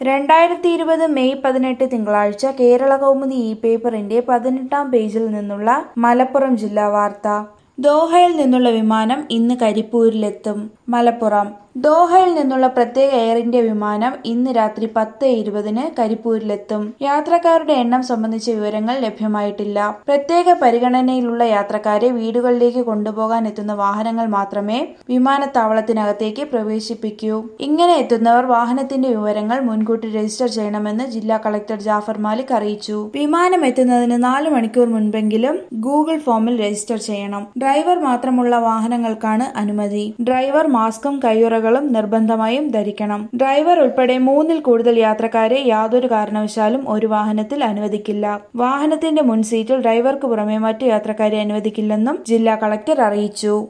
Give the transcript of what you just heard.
രണ്ടായിരത്തി ഇരുപത് മെയ് പതിനെട്ട് തിങ്കളാഴ്ച കേരള കൗമുദി ഇ പേപ്പറിന്റെ പതിനെട്ടാം പേജിൽ നിന്നുള്ള മലപ്പുറം ജില്ലാ വാർത്ത ദോഹയിൽ നിന്നുള്ള വിമാനം ഇന്ന് കരിപ്പൂരിലെത്തും മലപ്പുറം ദോഹയിൽ നിന്നുള്ള പ്രത്യേക എയർ ഇന്ത്യ വിമാനം ഇന്ന് രാത്രി പത്ത് ഇരുപതിന് കരിപ്പൂരിലെത്തും യാത്രക്കാരുടെ എണ്ണം സംബന്ധിച്ച വിവരങ്ങൾ ലഭ്യമായിട്ടില്ല പ്രത്യേക പരിഗണനയിലുള്ള യാത്രക്കാരെ വീടുകളിലേക്ക് കൊണ്ടുപോകാൻ എത്തുന്ന വാഹനങ്ങൾ മാത്രമേ വിമാനത്താവളത്തിനകത്തേക്ക് പ്രവേശിപ്പിക്കൂ ഇങ്ങനെ എത്തുന്നവർ വാഹനത്തിന്റെ വിവരങ്ങൾ മുൻകൂട്ടി രജിസ്റ്റർ ചെയ്യണമെന്ന് ജില്ലാ കളക്ടർ ജാഫർ മാലിക് അറിയിച്ചു വിമാനം എത്തുന്നതിന് നാല് മണിക്കൂർ മുൻപെങ്കിലും ഗൂഗിൾ ഫോമിൽ രജിസ്റ്റർ ചെയ്യണം ഡ്രൈവർ മാത്രമുള്ള വാഹനങ്ങൾക്കാണ് അനുമതി ഡ്രൈവർ മാസ്കും കയ്യുറകളും നിർബന്ധമായും ധരിക്കണം ഡ്രൈവർ ഉൾപ്പെടെ മൂന്നിൽ കൂടുതൽ യാത്രക്കാരെ യാതൊരു കാരണവശാലും ഒരു വാഹനത്തിൽ അനുവദിക്കില്ല വാഹനത്തിന്റെ മുൻ സീറ്റിൽ ഡ്രൈവർക്ക് പുറമെ മറ്റു യാത്രക്കാരെ അനുവദിക്കില്ലെന്നും ജില്ലാ കളക്ടർ അറിയിച്ചു